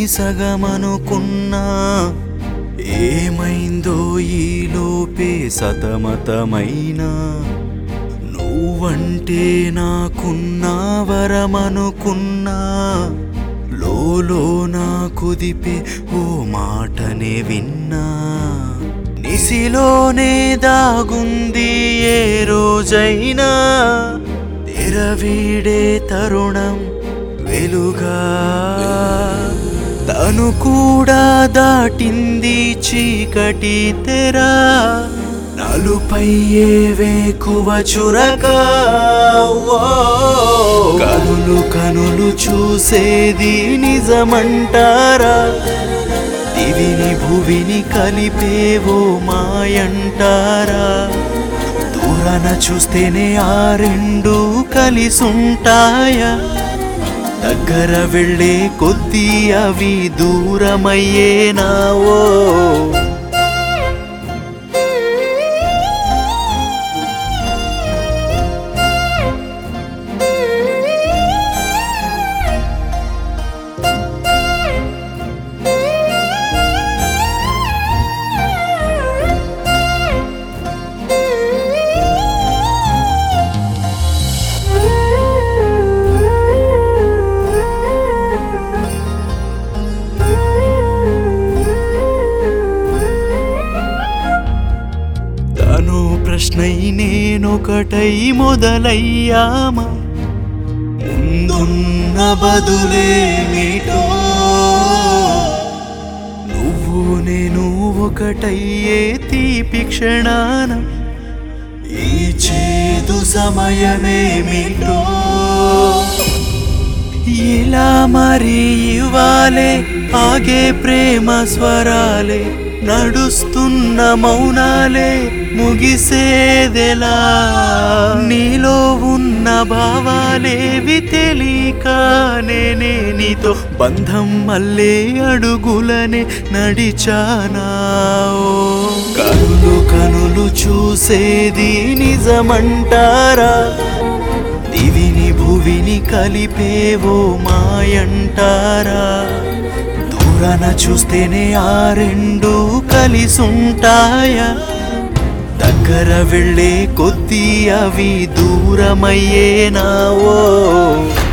సగమనుకున్నా ఏమైందో ఈ లోపే సతమతమైనా నువ్వంటే నాకున్నా వరమనుకున్నా లోలో నా కుదిపే ఓ మాటనే విన్నా నిసిలోనే దాగుంది ఏ రోజైనా తెరవీడే తరుణం వెలుగా తను కూడా దాటింది చీకటి తెరా నలుపై ఏ వేకువ చురగా ఓ. కనులు కనులు చూసేది నిజమంటారా దివిని భువిని కలిపేవో మాయంటారా దూరాన చూస్తేనే ఆ రెండు కలిసుంటాయా దగ్గర వెళ్ళే కొద్దీ అవి దూరమయ్యేనావో తను ప్రశ్నై నేనొకటై మొదలయ్యామా ముందున్న బదులేమిటో నువ్వు నేను ఒకటయ్యే తీపి క్షణాన ఈ చేదు సమయమేమిటో ఇలా మరి ఇవ్వాలే ఆగే ప్రేమ స్వరాలే నడుస్తున్న మౌనాలే ముగిసేదెలా నీలో ఉన్న భావాలేవి తెలియక నేనే నీతో బంధం మళ్ళే అడుగులనే నడిచానా ఓ. కనులు కనులు చూసేది నిజమంటారా దివిని భువిని కలిపేవో మాయంటారా దూరాన చూస్తేనే ఆ రెండు కలిసుంటాయా దగ్గర వెళ్ళే కొద్దీ అవి దూరమయ్యేనావో